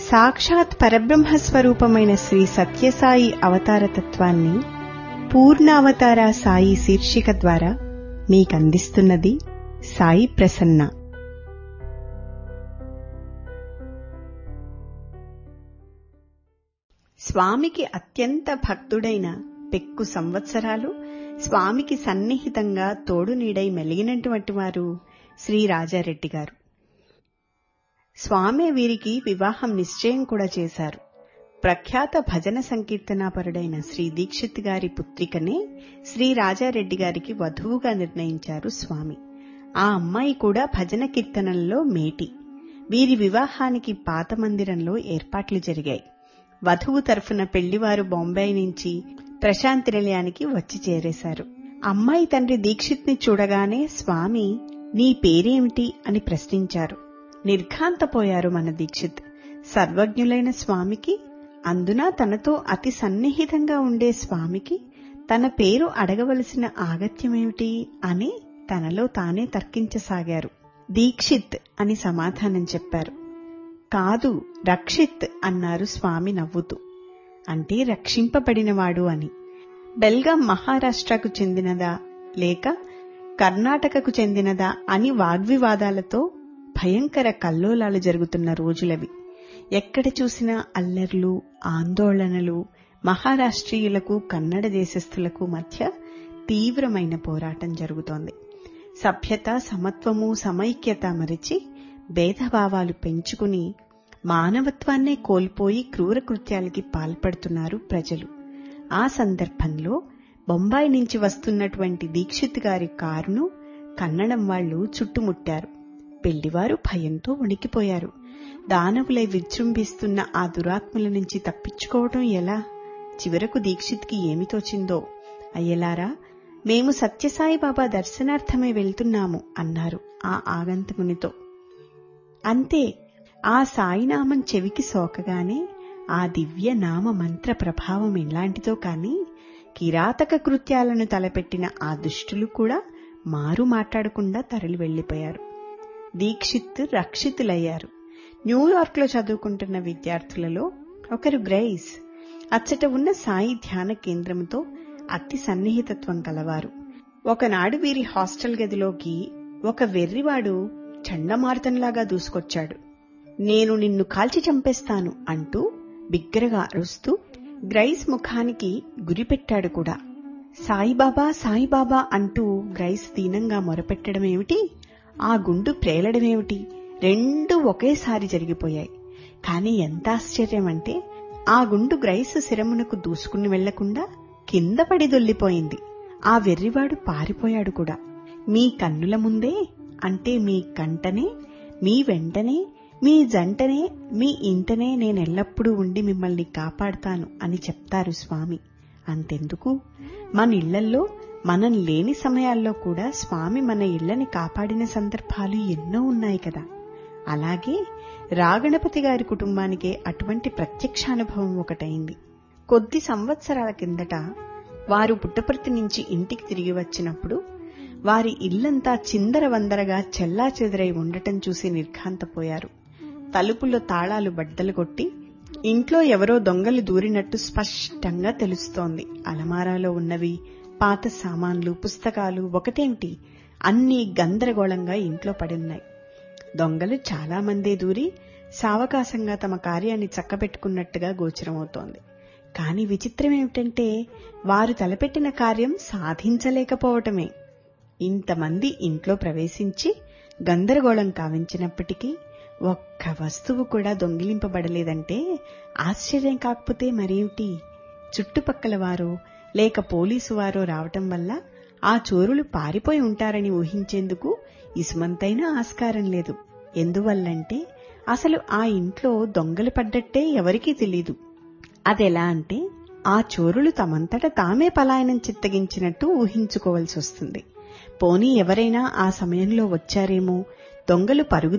సాక్షాత్ పరబ్రహ్మ స్వరూపమైన శ్రీ సత్యసాయి అవతారతత్వాన్ని పూర్ణావతార సాయి శీర్షిక ద్వారా మీకందిస్తున్నది సాయి ప్రసన్న స్వామికి అత్యంత భక్తుడైన పెక్కు సంవత్సరాలు స్వామికి సన్నిహితంగా తోడు నీడై మెలిగినటువంటి వారు శ్రీ రాజారెడ్డి గారు స్వామి వీరికి వివాహం నిశ్చయం కూడా చేశారు ప్రఖ్యాత భజన సంకీర్తనాపరుడైన శ్రీ దీక్షిత్ గారి పుత్రికనే శ్రీ రాజారెడ్డి గారికి వధువుగా నిర్ణయించారు స్వామి ఆ అమ్మాయి కూడా భజన కీర్తనల్లో మేటి వీరి వివాహానికి పాత మందిరంలో ఏర్పాట్లు జరిగాయి వధువు తరఫున పెళ్లివారు బొంబాయి నుంచి ప్రశాంతి నిలయానికి వచ్చి చేరేశారు అమ్మాయి తండ్రి దీక్షిత్ని చూడగానే స్వామి నీ పేరేమిటి అని ప్రశ్నించారు నిర్ఘాంతపోయారు మన దీక్షిత్ సర్వజ్ఞులైన స్వామికి అందున తనతో అతి సన్నిహితంగా ఉండే స్వామికి తన పేరు అడగవలసిన ఆగత్యమేమిటి అని తనలో తానే తర్కించసాగారు దీక్షిత్ అని సమాధానం చెప్పారు కాదు రక్షిత్ అన్నారు స్వామి నవ్వుతూ అంటే రక్షింపబడినవాడు అని బెల్గాం మహారాష్ట్రకు చెందినదా లేక కర్ణాటకకు చెందినదా అని వాగ్వివాదాలతో భయంకర కల్లోలాలు జరుగుతున్న రోజులవి ఎక్కడ చూసినా అల్లర్లు ఆందోళనలు మహారాష్ట్రీయులకు కన్నడ దేశస్థులకు మధ్య తీవ్రమైన పోరాటం జరుగుతోంది సభ్యత సమత్వము సమైక్యత మరిచి భేదభావాలు పెంచుకుని మానవత్వాన్నే కోల్పోయి క్రూర కృత్యాలకి పాల్పడుతున్నారు ప్రజలు ఆ సందర్భంలో బొంబాయి నుంచి వస్తున్నటువంటి దీక్షిత్ గారి కారును కన్నడం వాళ్లు చుట్టుముట్టారు పెళ్లివారు భయంతో వణికిపోయారు దానవులై విజృంభిస్తున్న ఆ దురాత్మల నుంచి తప్పించుకోవటం ఎలా చివరకు దీక్షిత్కి ఏమి తోచిందో అయ్యలారా మేము సత్యసాయి బాబా దర్శనార్థమై వెళ్తున్నాము అన్నారు ఆ ఆగంతకునితో అంతే ఆ సాయినామం చెవికి సోకగానే ఆ దివ్య నామ మంత్ర ప్రభావం ఎలాంటిదో కాని కిరాతక కృత్యాలను తలపెట్టిన ఆ దుష్టులు కూడా మారు మాట్లాడకుండా తరలి వెళ్లిపోయారు దీక్షిత్ రక్షితులయ్యారు న్యూయార్క్లో చదువుకుంటున్న విద్యార్థులలో ఒకరు గ్రైస్ అచ్చట ఉన్న సాయి ధ్యాన కేంద్రంతో అతి సన్నిహితత్వం కలవారు ఒకనాడు వీరి హాస్టల్ గదిలోకి ఒక వెర్రివాడు చండమారుతంలాగా దూసుకొచ్చాడు నేను నిన్ను కాల్చి చంపేస్తాను అంటూ బిగ్గరగా అరుస్తూ గ్రైస్ ముఖానికి గురిపెట్టాడు కూడా సాయిబాబా సాయిబాబా అంటూ గ్రైస్ దీనంగా మొరపెట్టడమేమిటి ఆ గుండు ప్రేలడమేమిటి రెండూ ఒకేసారి జరిగిపోయాయి కాని ఎంత ఆశ్చర్యం అంటే ఆ గుండు గ్రైస్ శిరమునకు దూసుకుని వెళ్లకుండా కింద పడి దొల్లిపోయింది ఆ వెర్రివాడు పారిపోయాడు కూడా మీ కన్నుల ముందే అంటే మీ కంటనే మీ వెంటనే మీ జంటనే మీ ఇంటనే నేనెల్లప్పుడూ ఉండి మిమ్మల్ని కాపాడుతాను అని చెప్తారు స్వామి అంతెందుకు మన ఇళ్లల్లో మనం లేని సమయాల్లో కూడా స్వామి మన ఇళ్లని కాపాడిన సందర్భాలు ఎన్నో ఉన్నాయి కదా అలాగే రాగణపతి గారి కుటుంబానికే అటువంటి ప్రత్యక్షానుభవం ఒకటైంది కొద్ది సంవత్సరాల కిందట వారు పుట్టపర్తి నుంచి ఇంటికి తిరిగి వచ్చినప్పుడు వారి ఇల్లంతా చిందరవందరగా చెల్లా చెదరై ఉండటం చూసి నిర్ఘాంతపోయారు తలుపుల్లో తాళాలు బద్దలు కొట్టి ఇంట్లో ఎవరో దొంగలు దూరినట్టు స్పష్టంగా తెలుస్తోంది అలమారాలో ఉన్నవి పాత సామాన్లు పుస్తకాలు ఒకటేమిటి అన్నీ గందరగోళంగా ఇంట్లో పడున్నాయి దొంగలు చాలా మందే దూరి సావకాశంగా తమ కార్యాన్ని చక్కబెట్టుకున్నట్టుగా గోచరమవుతోంది కాని విచిత్రమేమిటంటే వారు తలపెట్టిన కార్యం సాధించలేకపోవటమే ఇంతమంది ఇంట్లో ప్రవేశించి గందరగోళం కావించినప్పటికీ ఒక్క వస్తువు కూడా దొంగిలింపబడలేదంటే ఆశ్చర్యం కాకపోతే మరేమిటి చుట్టుపక్కల వారో లేక పోలీసు వారో రావటం వల్ల ఆ చోరులు పారిపోయి ఉంటారని ఊహించేందుకు ఇసుమంతైనా ఆస్కారం లేదు ఎందువల్లంటే అసలు ఆ ఇంట్లో దొంగలు పడ్డట్టే ఎవరికీ తెలీదు అదెలా అంటే ఆ చోరులు తమంతట తామే పలాయనం చిత్తగించినట్టు ఊహించుకోవలసి వస్తుంది పోనీ ఎవరైనా ఆ సమయంలో వచ్చారేమో దొంగలు పరుగు